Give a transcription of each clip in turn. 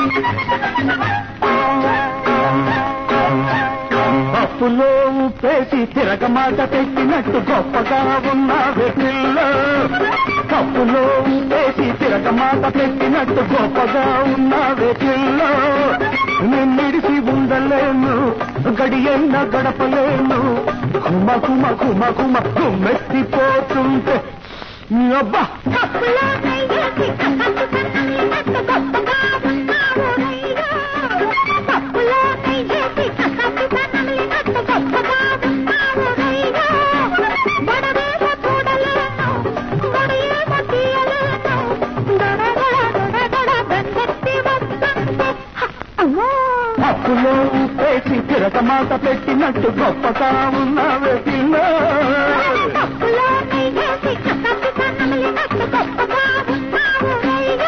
పప్పులో ఉప్పేసి తిరగమాట పెట్టినట్టు గొప్పగా ఉన్నావే పిల్ల పప్పులో ఉప్పేసి తిరగమాట పెట్టినట్టు గొప్పగా ఉన్నావే పిల్ల నిన్నిడిసి ఉండలేను గడియైన గడపలేను కుమ కుమ కుమ కుమ కుమ్మెత్తిపోతుంటే అబ్బా కప్పులో నెయ్యేసి కసపు కన్నమిలినట్టు గొప్పగా ఉన్నావు రయ్యో. కప్పులో నెయ్యేసి కసపు కన్నమిలినట్టు గొప్పగా ఉన్నావు రయ్యో. గొడవేమో చూడలేను, గొడయేమో తీయలేను. గొడగొడ గొడగొడ దండెత్తి వస్తుంటే, హ, అమ్మో. పప్పులో ఉప్పేసి తిరగమాట పెట్టినట్టు గొప్పగా ఉన్నావే పిల్ల కప్పులో నెయ్యేసి కసపు కన్నమిలినట్టు గొప్పగా ఉన్నావు రయ్యో.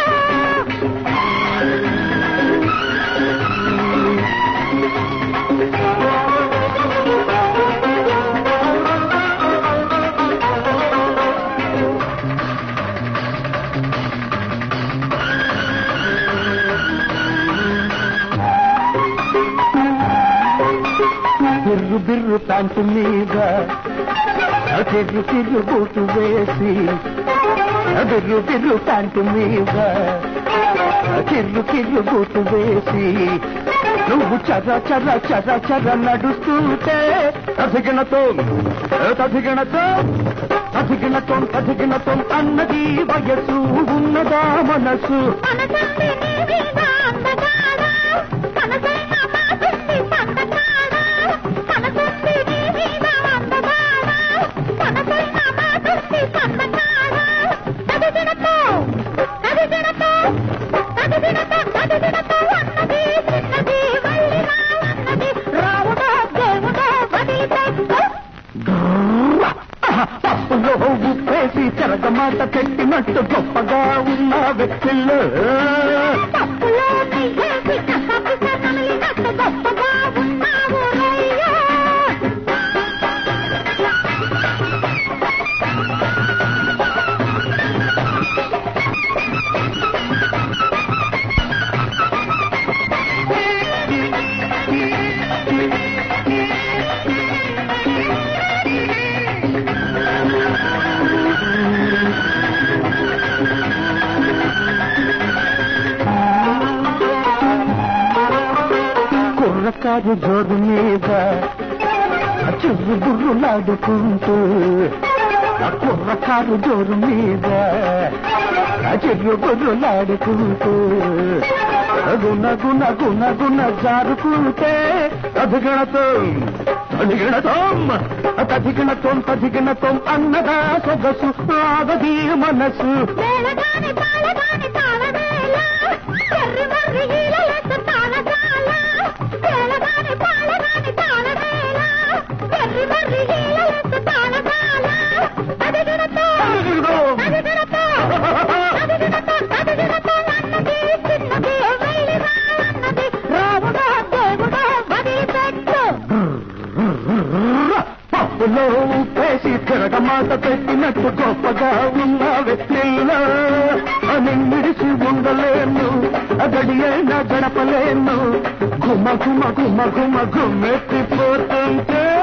బిర్రు బిర్రు ప్యాంటు మీద తిర్రు తిర్రు బూటు వేసి బిర్రు బిర్రు ప్యాంటు మీద కిర్రు కిర్రు బూటు వేసి నువ్వు చర చర చర చర నడుస్తుంటే తదిగినతో తదిగినతో తదిగినతో తదిగినతో అన్నది వయసు ఉన్నదా మనసు మనసంది నీ మీద అందగాడా, మనసైన మాటుంది సందగాడా. మనసంది నీ మీద అందగాడా, మనసైన మాటుంది సందగాడా. తదిగినతో, తదిగినతో, తదిగినతో, తదిగినతో అన్నది చిన్నది మళ్ళీనా అన్నది. రాముడో దేవుడో వదిలిపెట్టు. పప్పులో ఉప్పేసి చెరగమాట పెట్టినట్టు గొప్పగా ఉన్న వ్యక్తులు పప్పులో నెయ్యేసి కసపు కన్నమిలినట్టు గొప్పగా ఉన్నావు రయ్యో. కుర్రకారు జోడు మీద చిర్రు బుర్రులాడుకుంటూ ఆ కుర్రకారు జోరు మీద చిర్రు బుర్రులాడుకుంటూ గుణ గుణ గుణ గుణ జారుకుంటే అధిగణతో అధిగణతం తదిగణతం తదిగణతం అన్నదా సొగసు ఆగది మనసు వేళగాని పాలగాని తాళమేళ, కర్రి మర్రి ఈలలెత్తు తాళగాల. వేళగాని పాలగాని తాళమేళ, కర్రి మర్రి ఈలలెత్తు తాళగాల. తదిగినతో, తదిగినతో, తదిగినతో, తదిగినతో అన్నది చిన్నది వెళ్ళిరా అన్నది. రాముడో దేవుడో వదిలిపెట్టు. పప్పులో ఉప్పేసి తిరగమాట పెట్టినట్టు గొప్పగా ఉన్నావే పిల్ల అని మిడిసి ఉండలేను అగడి అయినా గడపలేను గుమ గుమ గుమ గుమ గుమ్మెత్తిపోతుంటే